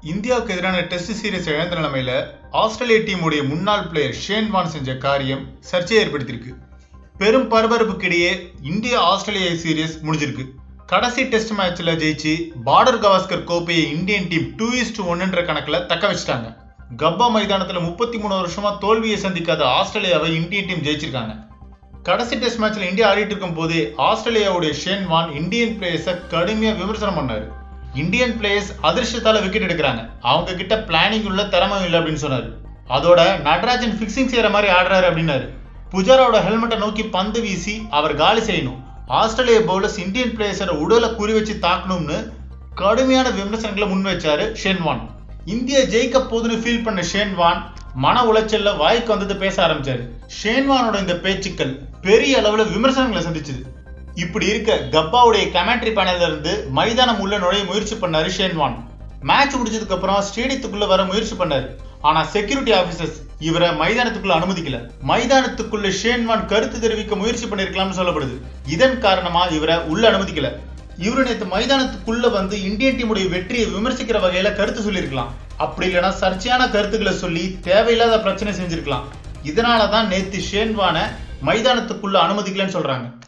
இந்தியாவுக்கு எதிரான test series இழந்த நிலைமையில ஆஸ்திரேலிய டீமுடைய முன்னாள் பிளேயர் ஷேன் வான் செஞ்ச காரியம் சர்ச்சையை ஏற்படுத்தியிருக்கு பெரும் பரபரப்புக்கிடையே இந்தியா ஆஸ்திரேலியா சீரிஸ் முடிஞ்சிருக்கு கடைசி டெஸ்ட் மேட்ச்ல ஜெயிச்சு பார்டர் கவாஸ்கர் கோப்பையை இந்தியன் டீம் டூ இஸ்ட் ஒன்னுன்ற கணக்குல தக்க வச்சுட்டாங்க கப்பா மைதானத்துல முப்பத்தி மூணு வருஷமா தோல்வியை சந்திக்காத ஆஸ்திரேலியாவை இந்தியன் டீம் ஜெயிச்சிருக்காங்க கடைசி டெஸ்ட் மேட்ச்ல இந்தியா ஆடிட்டு இருக்கும் போதே ஆஸ்திரேலியாவுடைய ஷேன் வான் இந்தியன் பிளேயர்ஸை கடுமையா விமர்சனம் பண்ணாரு இந்தியன் பிளேயர்ஸ் அதிர்ஷ்டத்தால விக்கெட் எடுக்கிறாங்க அவங்க கிட்ட பிளானிங் உள்ள திறமை இல்லை அப்படின்னு சொன்னாரு அதோட நடராஜன் ஃபிக்ஸிங் செய்யற மாதிரி ஆடுறாரு அப்படின்னாரு புஜாராவோட ஹெல்மெட்டை நோக்கி பந்து வீசி அவர் காலி செய்யணும் ஆஸ்திரேலிய பவுலர்ஸ் இந்தியன் பிளேயர்ஸோட உடலை குறி வச்சு தாக்கணும்னு கடுமையான விமர்சனங்களை முன் வச்சாரு ஷேன்வான் இந்தியா ஜெயிக்க போதுன்னு ஃபீல் பண்ண ஷேன்வான் மன உளைச்சல்ல வாய்க்கு வந்தது பேச ஆரம்பிச்சாரு ஷேன்வானோட இந்த பேச்சுக்கள் பெரிய அளவுல விமர்சனங்களை சந்திச்சது இப்படி இருக்க கப்பாவுடைய கமெண்ட்ரி பேனல்ல இருந்து மைதானம் உள்ள நுழைய முயற்சி பண்ணாரு ஷேன்வான் மேட்ச் முடிஞ்சதுக்கு அப்புறம் ஸ்டேடியத்துக்குள்ள வர முயற்சி பண்ணாரு ஆனா செக்யூரிட்டி ஆபீசர்ஸ் இவரை மைதானத்துக்குள்ள அனுமதிக்கல மைதானத்துக்குள்ள ஷேன்வான் கருத்து தெரிவிக்க முயற்சி பண்ணிருக்கலாம்னு சொல்லப்படுது இதன் காரணமா இவரை உள்ள அனுமதிக்கல இவரு நேத்து மைதானத்துக்குள்ள வந்து இந்தியன் டீமுடைய வெற்றியை விமர்சிக்கிற வகையில கருத்து சொல்லியிருக்கலாம் அப்படி இல்லைன்னா சர்ச்சையான கருத்துக்களை சொல்லி தேவையில்லாத பிரச்சனை செஞ்சிருக்கலாம் இதனாலதான் நேத்து ஷேன்வான மைதானத்துக்குள்ள அனுமதிக்கலன்னு சொல்றாங்க